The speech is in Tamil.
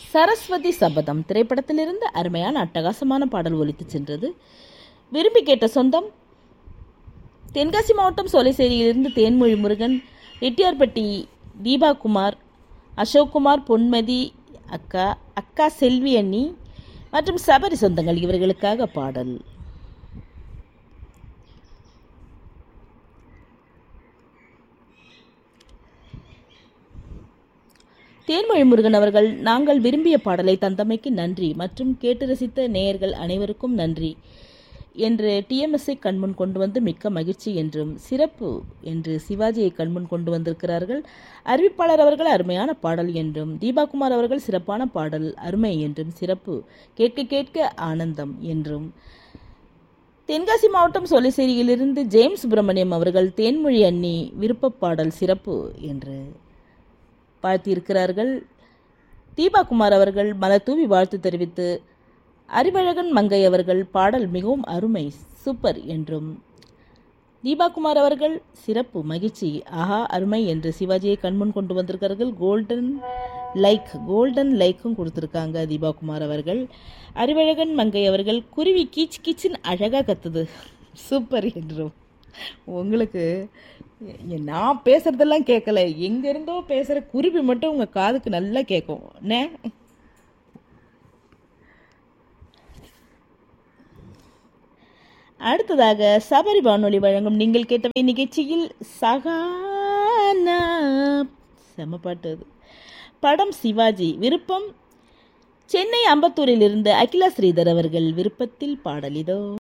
சரஸ்வதி சபதம் திரைப்படத்திலிருந்து அருமையான அட்டகாசமான பாடல் ஒலித்து சென்றது விரும்பி கேட்ட சொந்தம் தென்காசி மாவட்டம் சோலைசேரியிலிருந்து தேன்மொழி முருகன் ரெட்டியார்பட்டி தீபா குமார் அசோக்குமார் பொன்மதி அக்கா அக்கா செல்வி அண்ணி மற்றும் சபரி சொந்தங்கள் இவர்களுக்காக பாடல் தேன்மொழி முருகன் அவர்கள் நாங்கள் விரும்பிய பாடலை தந்தமைக்கு நன்றி மற்றும் கேட்டு ரசித்த நேயர்கள் அனைவருக்கும் நன்றி என்று டிஎம்எஸ்ஐ கண்முன் கொண்டு வந்து மிக்க மகிழ்ச்சி என்றும் சிறப்பு என்று சிவாஜியை கண்முன் கொண்டு வந்திருக்கிறார்கள் அறிவிப்பாளர் அவர்கள் அருமையான பாடல் என்றும் தீபாகுமார் அவர்கள் சிறப்பான பாடல் அருமை என்றும் சிறப்பு கேட்க கேட்க ஆனந்தம் என்றும் தென்காசி மாவட்டம் சொலிசேரியிலிருந்து ஜேம்ஸ் சுப்பிரமணியம் அவர்கள் தேன்மொழி அண்ணி விருப்பப் பாடல் சிறப்பு என்று வாழ்த்தியிருக்கிறார்கள் தீபாகுமார் அவர்கள் மலர் தூவி வாழ்த்து தெரிவித்து அறிவழகன் மங்கை அவர்கள் பாடல் மிகவும் அருமை சூப்பர் என்றும் தீபாகுமார் அவர்கள் சிறப்பு மகிழ்ச்சி ஆஹா அருமை என்று சிவாஜியை கண்முன் கொண்டு வந்திருக்கிறார்கள் கோல்டன் லைக் கோல்டன் லைக்கும் கொடுத்துருக்காங்க தீபாகுமார் அவர்கள் அறிவழகன் மங்கை அவர்கள் குருவி கீச் கீச்சின் அழகாக கத்துது சூப்பர் என்றும் உங்களுக்கு எ- நான் பேசுறதெல்லாம் கேட்கல எங்கேருந்தோ பேசுகிற குருவி மட்டும் உங்கள் காதுக்கு நல்லா கேட்கும் என்ன அடுத்ததாக சபரி வானொலி வழங்கும் நீங்கள் கேட்டவை நிகழ்ச்சியில் சகானா செம பாட்டு அது படம் சிவாஜி விருப்பம் சென்னை அம்பத்தூரில் இருந்து அகிலா ஸ்ரீதர் அவர்கள் விருப்பத்தில் பாடல் இதோ